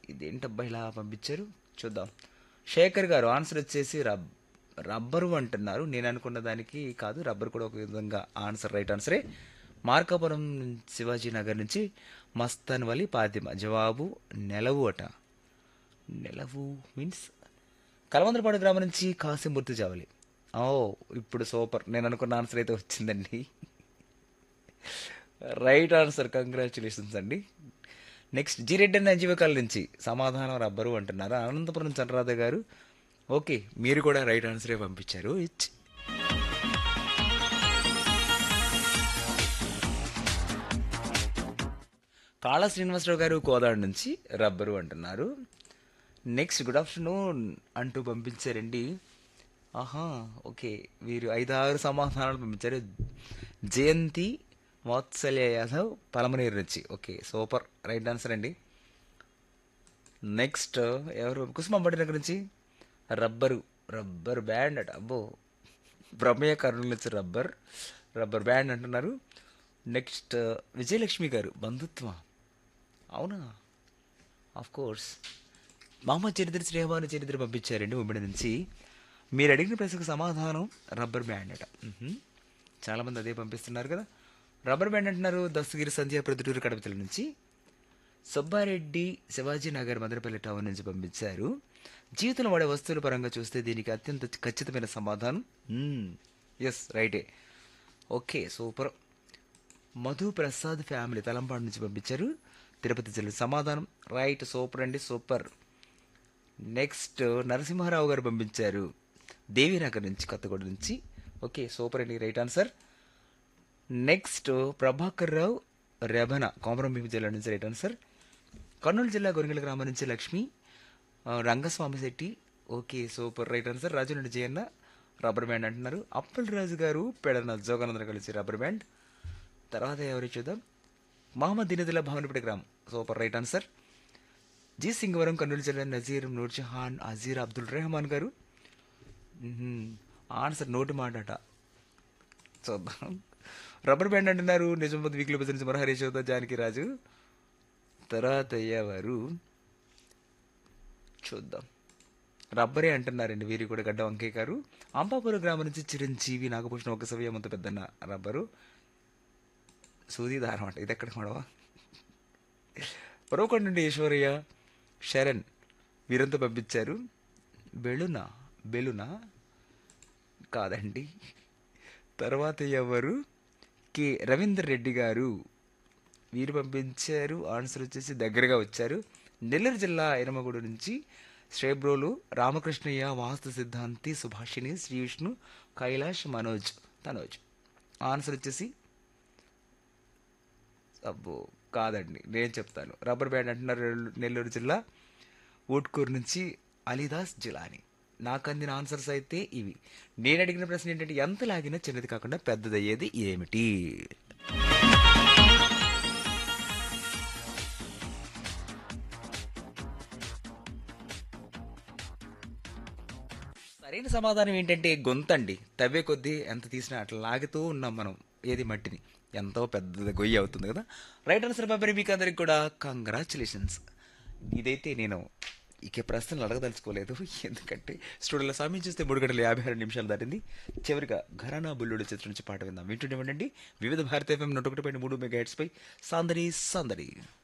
ఇదేంటబ్బా ఇలా పంపించారు చూద్దాం శేఖర్ గారు ఆన్సర్ వచ్చేసి రబ్ రబ్బరు అంటున్నారు నేను అనుకున్న దానికి కాదు రబ్బర్ కూడా ఒక విధంగా ఆన్సర్ రైట్ ఆన్సరే మార్కాపురం శివాజీ నగర్ నుంచి మస్తాన్ వలి పాతిమ జవాబు నెలవు అట నెలవు మీన్స్ కలవందరపాడు గ్రామం నుంచి కాసింబుర్తి జావలి ఓ ఇప్పుడు సూపర్ నేను అనుకున్న ఆన్సర్ అయితే వచ్చిందండి రైట్ ఆన్సర్ కంగ్రాచులేషన్స్ అండి నెక్స్ట్ జిరెడ్డి అన్న జీవకాల నుంచి సమాధానం రబ్బరు అంటున్నారు అనంతపురం చంద్రరాధ గారు ఓకే మీరు కూడా రైట్ ఆన్సరే పంపించారు ఇచ్ కాళ శ్రీనివాసరావు గారు కోదాడు నుంచి రబ్బరు అంటున్నారు నెక్స్ట్ గుడ్ ఆఫ్టర్నూన్ అంటూ పంపించారండి ఆహా ఓకే వీరు ఐదారు సమాధానాలు పంపించారు జయంతి వాత్సల్య యాదవ్ పలమనేరు నుంచి ఓకే సూపర్ రైట్ ఆన్సర్ అండి నెక్స్ట్ ఎవరు కుసుమంబడి దగ్గర నుంచి రబ్బరు రబ్బర్ బ్యాండ్ అట అబ్బో ప్రమేయ కర్నూలు నుంచి రబ్బర్ రబ్బర్ బ్యాండ్ అంటున్నారు నెక్స్ట్ విజయలక్ష్మి గారు బంధుత్వం అవునా ఆఫ్ కోర్స్ మహమ్మద్ చరిత్ర శ్రీహమాను చరిత్ర పంపించారండి ఉమ్మడి నుంచి మీరు అడిగిన ప్రశ్నకు సమాధానం రబ్బర్ బ్యాండ్ అట మ్హూ. చాలామంది అదే పంపిస్తున్నారు కదా రబ్బర్ బ్యాండ్ అంటున్నారు దస్తగిరి సంధ్య ప్రొద్దుటూరు కడపతల నుంచి సుబ్బారెడ్డి శివాజీ నగర్ మదనపల్లి టౌన్ నుంచి పంపించారు జీవితంలో వాడే వస్తువుల పరంగా చూస్తే దీనికి అత్యంత ఖచ్చితమైన సమాధానం ఎస్ రైటే okay super Madhu Prasad family Talampadu నుంచి పంపించారు తిరుపతి జిల్లా సమాధానం రైట్ సూపర్ అండి సూపర్ నెక్స్ట్ నరసింహారావు గారు పంపించారు దేవీనగర్ నుంచి కొత్తగూడ నుంచి ఓకే సూపర్ అండి right answer next Prabhakar Rao Rebbena Komaram Bheem జిల్లా నుంచి రైట్ ఆన్సర్ కర్నూలు జిల్లా గొరిగల గ్రామం నుంచి లక్ష్మి ఆ, Rangaswamy Shetty okay super right answer Raju నుండి జయన్న రబ్బర్ బ్యాండ్ అంటున్నారు అప్పల్ రాజు గారు పెడన జోగానందర కలిసి రబ్బర్ బ్యాండ్ తర్వాత ఎవరు చూద్దాం మహమ్మద్ దినదుల్లా భవనపేట గ్రామం super right answer G Singavaram Kurnool జిల్లా నజీర్ నూర్జహాన్ అజీర్ అబ్దుల్ రెహమాన్ గారు మ్హూ. ఆన్సర్ నోటి మాట అట చూద్దాం రబ్బర్ బ్యాండ్ అంటున్నారు నిజామాబాద్ వీక్లీ బస్ నుంచి మరహరి చౌద జానకి రాజు తర్వాత ఎవరు చూద్దాం రబ్బరే అంటున్నారండి వీరి కూడా గడ్డ వంకయ్య గారు అంబాపురం గ్రామం నుంచి చిరంజీవి నాగభూషణం ఒక సవ్యమంత పెద్దన్న రబ్బరు సూది దారం అంట ఇది ఎక్కడ గొడవ పరోకొండ నుండి ఈశ్వరయ్య శరణ్ వీరంతా పంపించారు బెలునా బెలునా కాదండి తర్వాత ఎవరు కె రవీందర్ రెడ్డి గారు వీరు పంపించారు ఆన్సర్ వచ్చేసి దగ్గరగా వచ్చారు నెల్లూరు జిల్లా ఎనమగూడు నుంచి శ్రేబ్రోలు రామకృష్ణయ్య వాస్తు సిద్ధాంతి సుభాషిణి శ్రీ విష్ణు కైలాష్ మనోజ్ తనోజ్ ఆన్సర్ వచ్చేసి అబ్బో కాదండి నేను చెప్తాను రబ్బర్ బ్యాండ్ అంటున్నారు నెల్లూ- నెల్లూరు జిల్లా ఊట్కూరు నుంచి అలీదాస్ జిలాని నాకు అందిన ఆన్సర్స్ అయితే ఇవి నేను అడిగిన ప్రశ్న ఏంటంటే ఎంత లాగినా చిన్నది కాకుండా పెద్దదయ్యేది ఏమిటి సరైన సమాధానం ఏంటంటే గొంతండి తవ్వే కొద్దీ ఎంత తీసినా అట్లా లాగుతూ ఉన్నాం మనం ఏది మట్టిని ఎంతో పెద్ద గొయ్యి అవుతుంది కదా రైట్ ఆన్సర్ పంపిణీ మీకు అందరికి కూడా కంగ్రాచులేషన్స్ ఇదైతే నేను ఇక ప్రశ్నలు అడగదలుచుకోలేదు ఎందుకంటే స్టూడియోలో సమయం చూస్తే మూడు గంటల యాభై ఆరు నిమిషాలు దాటింది చివరిగా ఘరానా బుల్లుడు చిత్రం నుంచి పాట విందాం వింటుండే వివిధ భారత ఎఫ్ఎం నూట ఒకటి పాయింట్ మూడు మెగా హెడ్స్ పై సాందరి సాందరి